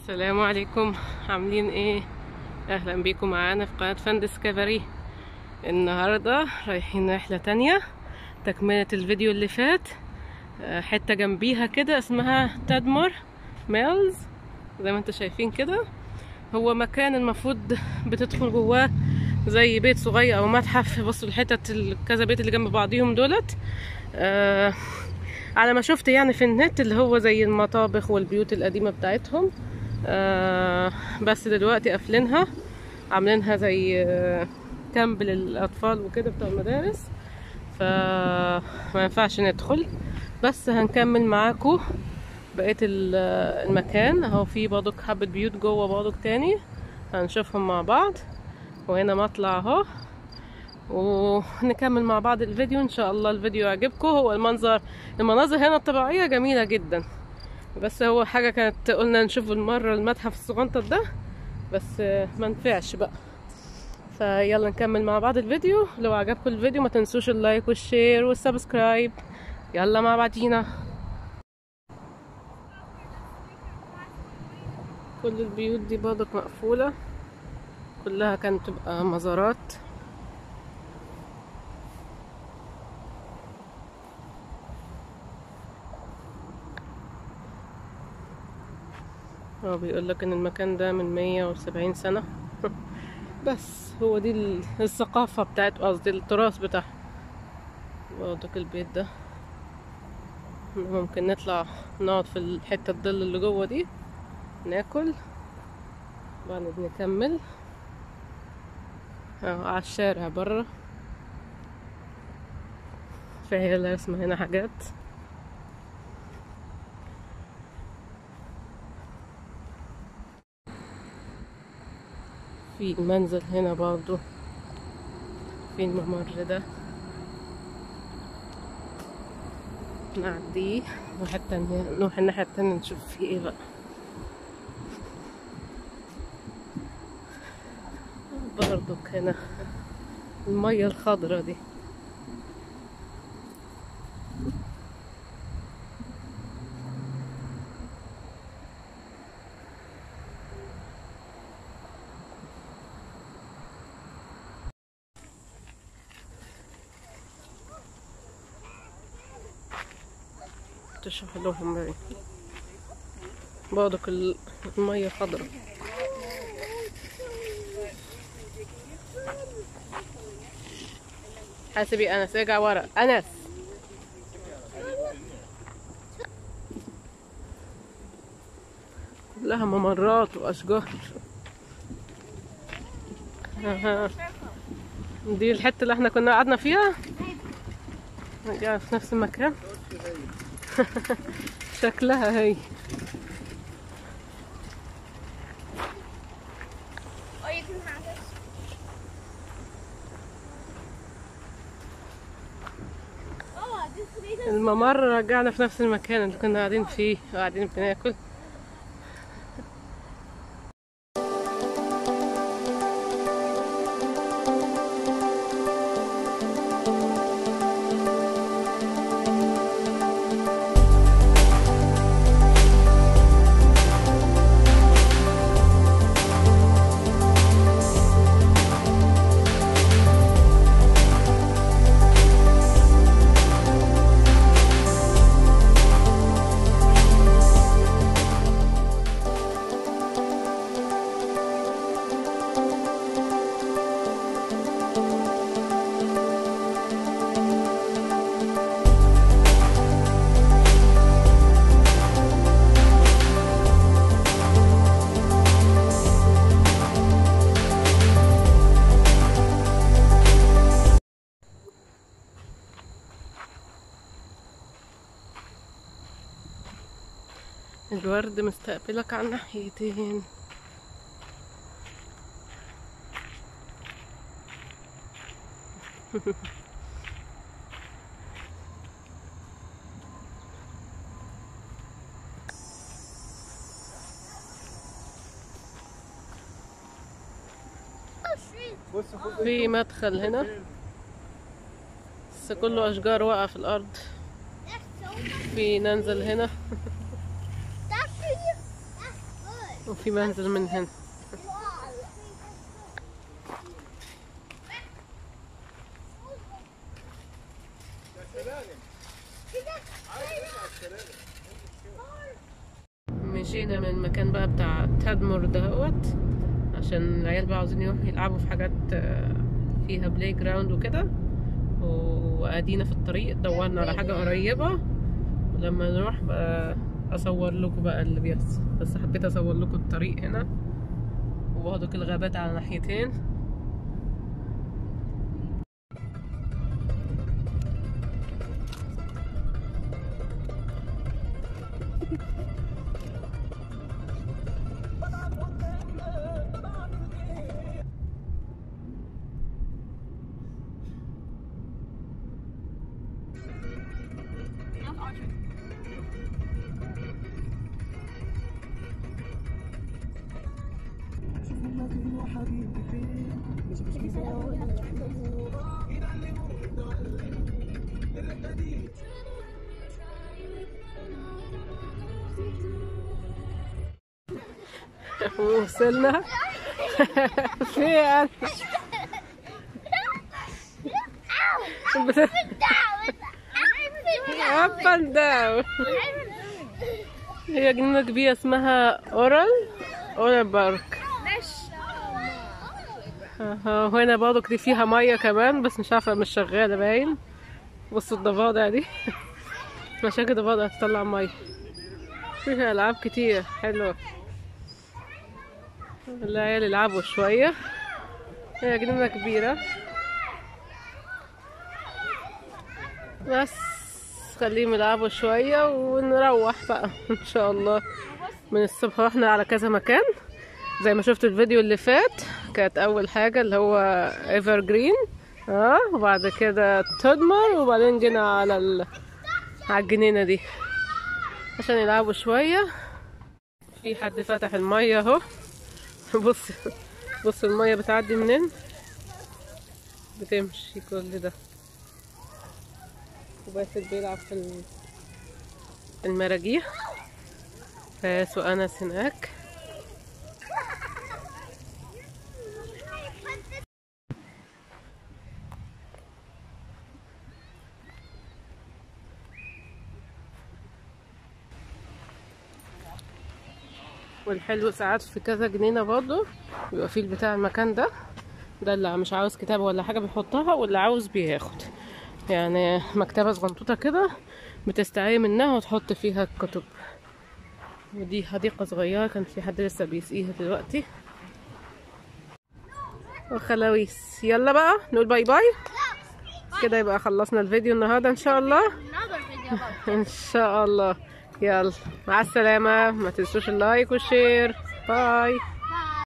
السلام عليكم عاملين ايه اهلا بيكم معانا في قناة فان ديسكفري النهاردة رايحين رحلة تانية تكملة الفيديو اللي فات آه، حتة جنبيها كده اسمها تادمر ميلز زي ما انتم شايفين كده هو مكان المفروض بتدخل جواه زي بيت صغير او متحف بصوا الحتت ال- كذا بيت اللي جنب بعضيهم دولت آه على ما شفت يعني في النت اللي هو زي المطابخ والبيوت القديمة بتاعتهم آه بس دلوقتي قافلينها عاملينها زي آه، كامب للأطفال وكده بتوع المدارس فما ينفعش ندخل بس هنكمل معاكم بقية ال- المكان اهو في برضك حبة بيوت جوه برضك تاني هنشوفهم مع بعض وهنا مطلع اهو ونكمل مع بعض الفيديو ان شاء الله الفيديو يعجبكم هو المنظر المناظر هنا الطبيعية جميلة جدا بس هو حاجة كانت قلنا نشوف المرة المتحف الصغنطط ده بس آه، ما نفعش بقى فيلا نكمل مع بعض الفيديو لو عجبكم الفيديو ما تنسوش اللايك والشير والسبسكرايب يلا مع بعضينا كل البيوت دي برضك مقفولة كلها كانت تبقى مزارات هو بيقول لك ان المكان ده من مية وسبعين سنة بس هو دي ال- الثقافة بتاعت قصدي التراث بتاعها برضك البيت ده ممكن نطلع نقعد في الحتة الظل اللي جوه دي ناكل بعدين نكمل اهو على الشارع برا في عيال رسمة هنا حاجات في منزل هنا برضو في الممر ده نعديه نروح التانية نروح الناحية التانية نشوف فيه ايه بقى برضك هنا المية الخضرا دي تشرح لهم بقى برضك ال- المية خضرا حاسبي انس ارجع ورا انس كلها ممرات واشجار أها. دي الحتة اللي احنا كنا قعدنا فيها رجعنا في نفس المكان شكلها هي Or you can have this. Oh, this is الممر رجعنا في نفس المكان اللي كنا قاعدين فيه وقاعدين بناكل الورد مستقبلك على الناحيتين في مدخل هنا بس كله أشجار واقعة في الأرض That's so much. في ننزل هنا That's for you. That's good. وفي منزل من هنا مشينا من المكان بقى بتاع تادمور دهوت عشان العيال بقى عاوزين يروحوا يلعبوا في حاجات آه، فيها بلاي جراوند وكده وادينا في الطريق دورنا على حاجة قريبة ولما نروح بقى اصور لكم بقى اللي بيحصل بس حبيت اصور لكم الطريق هنا وبرضك الغابات على ناحيتين وصلنا فين up and down هي جنينة كبيرة اسمها اورال اورال بارك اه هنا برضه دي فيها مية كمان بس مش عارفة مش شغالة باين بصوا الضفادع دي عشان كده الضفادع هتطلع مية فيها ألعاب كتير حلوة العيال يلعبوا شوية هي جنينة كبيرة بس خليهم يلعبوا شوية ونروح بقى ان شاء الله من الصبح رحنا على كذا مكان زي ما شفتوا الفيديو اللي فات كانت اول حاجة اللي هو ايفر جرين اه وبعد كده تودمر وبعدين جينا على ال... على الجنينة دي عشان يلعبوا شوية في حد فتح المية اهو بص بص المية بتعدي منين بتمشي كل ده وباسل بيلعب في ال- المراجيح فاس وأنس هناك والحلو ساعات في كذا جنينة برضه بيبقى فيه بتاع المكان ده ده اللي مش عاوز كتاب ولا حاجة بيحطها واللي عاوز بياخد يعني مكتبة صغنطوطة كده بتستعير منها وتحط فيها الكتب ودي حديقة صغيرة كان في حد لسه بيسقيها دلوقتي وخلاويس يلا بقى نقول باي باي كده يبقى خلصنا الفيديو النهاردة ان شاء الله Another video about ان شاء الله يلا مع السلامة ما تنسوش اللايك والشير باي